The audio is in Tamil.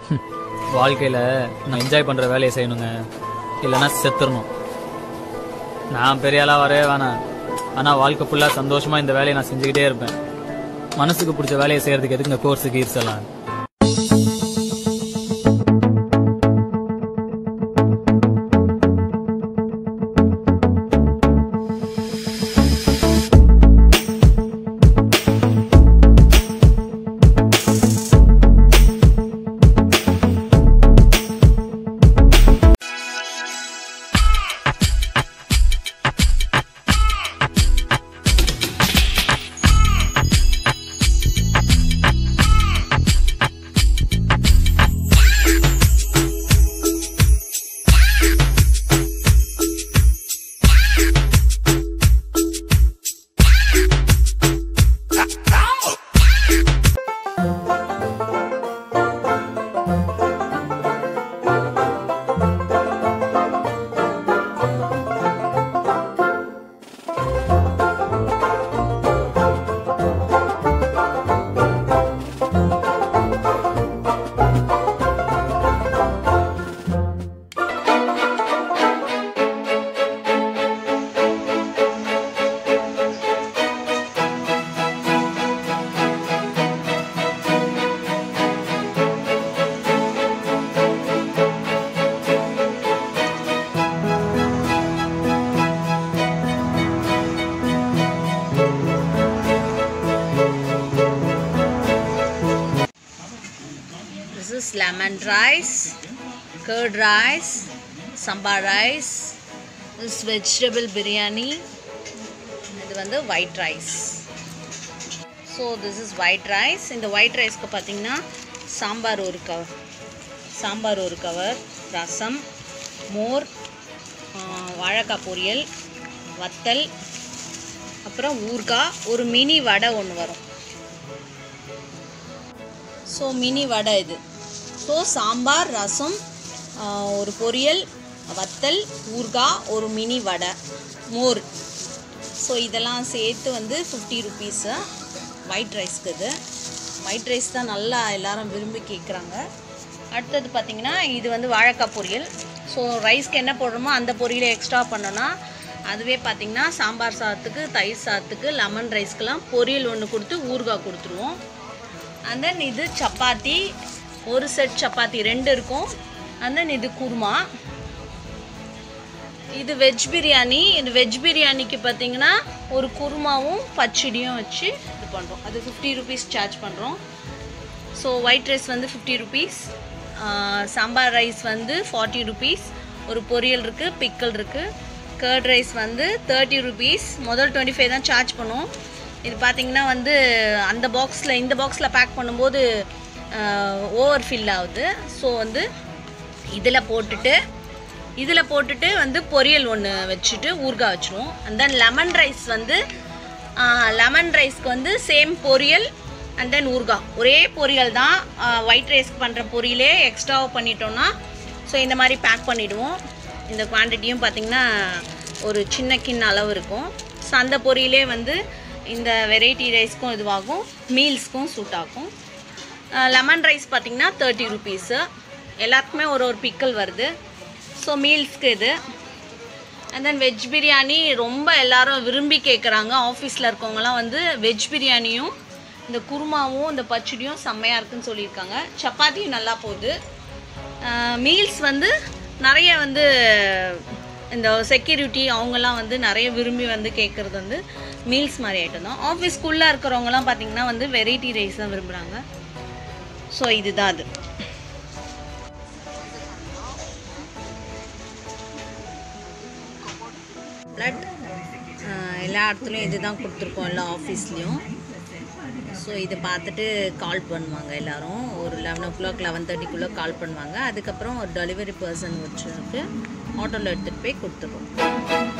வாழ்க்கையில் நான் என்ஜாய் பண்ணுற வேலையை செய்யணுங்க இல்லைன்னா செத்துறணும் நான் பெரிய ஆளாக வரவே வேணாம் ஆனால் வாழ்க்கை ஃபுல்லாக சந்தோஷமாக இந்த வேலையை நான் செஞ்சுக்கிட்டே இருப்பேன் மனசுக்கு பிடிச்ச வேலையை செய்யறதுக்கு எதுக்கு இந்த கோர்ஸு கீர்ஸ் எல்லாம் This is lemon rice, curd rice, sambar rice, this vegetable biryani, இது வந்து white rice. So this is white rice இந்த ஒயிட் ரைஸ்க்கு பார்த்தீங்கன்னா சாம்பார் ஒரு கவர் சாம்பார் ஒரு கவர் ரசம் மோர் ஆ, வாழைக்காய் பொரியல் வத்தல் அப்புறம் ஊறுகாய் ஒரு மினி வடை ஒன்று வரும் ஸோ மினி வடை இது ஸோ சாம்பார் ரசம் ஆ, ஒரு பொரியல் வத்தல் ஊறுகாய் ஒரு மினி வடை மோர் ஸோ இதெல்லாம் சேர்த்து வந்து ஃபிஃப்டி ருபீஸு ஒயிட் ரைஸ்க்கு இது ஒயிட் ரைஸ் தான் நல்லா எல்லாரும் விரும்பி கேட்குறாங்க அடுத்தது பார்த்திங்கன்னா இது வந்து வாழைக்காய் பொரியல் ஸோ ரைஸ்க்கு என்ன போடுறோமோ அந்த பொரியலை எக்ஸ்ட்ரா பண்ணோன்னா அதுவே பார்த்திங்கன்னா சாம்பார் சாதத்துக்கு தயிர் சாதத்துக்கு லெமன் ரைஸ்க்கெலாம் பொரியல் ஒன்று கொடுத்து ஊறுகாய் கொடுத்துருவோம் அண்ட் தென் இது சப்பாத்தி ஒரு செட் சப்பாத்தி ரெண்டு இருக்கும் அண்ட் தென் இது குருமா இது வெஜ் பிரியாணி இது வெஜ் பிரியாணிக்கு பார்த்தீங்கன்னா ஒரு குருமாவும் பச்சடியும் வச்சு இது பண்ணுறோம் அது ஃபிஃப்டி ருபீஸ் சார்ஜ் பண்ணுறோம் ஸோ ஒயிட் ரைஸ் வந்து ஃபிஃப்டி ருபீஸ் சாம்பார் ரைஸ் வந்து ஃபார்ட்டி ருபீஸ் ஒரு பொரியல் இருக்குது பிக்கல் இருக்குது கர்ட் ரைஸ் வந்து தேர்ட்டி ருபீஸ் முதல் டுவெண்ட்டி ஃபைவ் தான் சார்ஜ் பண்ணுவோம் இது பார்த்தீங்கன்னா வந்து அந்த பாக்ஸில் இந்த பாக்ஸில் பேக் பண்ணும்போது ஓவர் ஃபில் ஆகுது ஸோ வந்து இதில் போட்டுட்டு இதில் போட்டுட்டு வந்து பொரியல் ஒன்று வச்சுட்டு ஊறுகாய் வச்சுருவோம் அண்ட் தென் லெமன் ரைஸ் வந்து லெமன் ரைஸ்க்கு வந்து சேம் பொரியல் அண்ட் தென் ஊறுகாய் ஒரே பொரியல் தான் ஒயிட் ரைஸ்க்கு பண்ணுற பொரியலே எக்ஸ்ட்ராவாக பண்ணிட்டோம்னா ஸோ இந்த மாதிரி பேக் பண்ணிவிடுவோம் இந்த குவான்டிட்டியும் பார்த்திங்கன்னா ஒரு சின்ன கிண்ண அளவு இருக்கும் ஸோ அந்த பொரியலே வந்து இந்த வெரைட்டி ரைஸ்க்கும் இதுவாகும் மீல்ஸ்க்கும் சூட் ஆகும் லெமன் ரைஸ் பார்த்திங்கன்னா தேர்ட்டி ருபீஸு எல்லாத்துக்குமே ஒரு ஒரு பிக்கல் வருது ஸோ மீல்ஸ்க்கு இது அண்ட் தென் வெஜ் பிரியாணி ரொம்ப எல்லாரும் விரும்பி கேட்குறாங்க ஆஃபீஸில் இருக்கவங்கலாம் வந்து வெஜ் பிரியாணியும் இந்த குருமாவும் இந்த பச்சடியும் செம்மையாக இருக்குன்னு சொல்லியிருக்காங்க சப்பாத்தியும் நல்லா போகுது மீல்ஸ் வந்து நிறைய வந்து இந்த செக்யூரிட்டி அவங்கெல்லாம் வந்து நிறைய விரும்பி வந்து கேட்குறது வந்து மீல்ஸ் மாதிரி ஐட்டம் தான் ஆஃபீஸ்க்குள்ளே இருக்கிறவங்கலாம் பார்த்திங்கன்னா வந்து வெரைட்டி ரைஸ் தான் விரும்புகிறாங்க ஸோ இதுதான் அது பிளட் எல்லா இடத்துலையும் இது தான் கொடுத்துருக்கோம் எல்லா ஆஃபீஸ்லேயும் ஸோ இதை பார்த்துட்டு கால் பண்ணுவாங்க எல்லாரும் ஒரு லெவன் ஓ கிளாக் லெவன் தேர்ட்டிக்குள்ளே கால் பண்ணுவாங்க அதுக்கப்புறம் ஒரு டெலிவரி பர்சன் வச்சுருக்கு ஆட்டோவில் எடுத்துகிட்டு போய் கொடுத்துருவோம்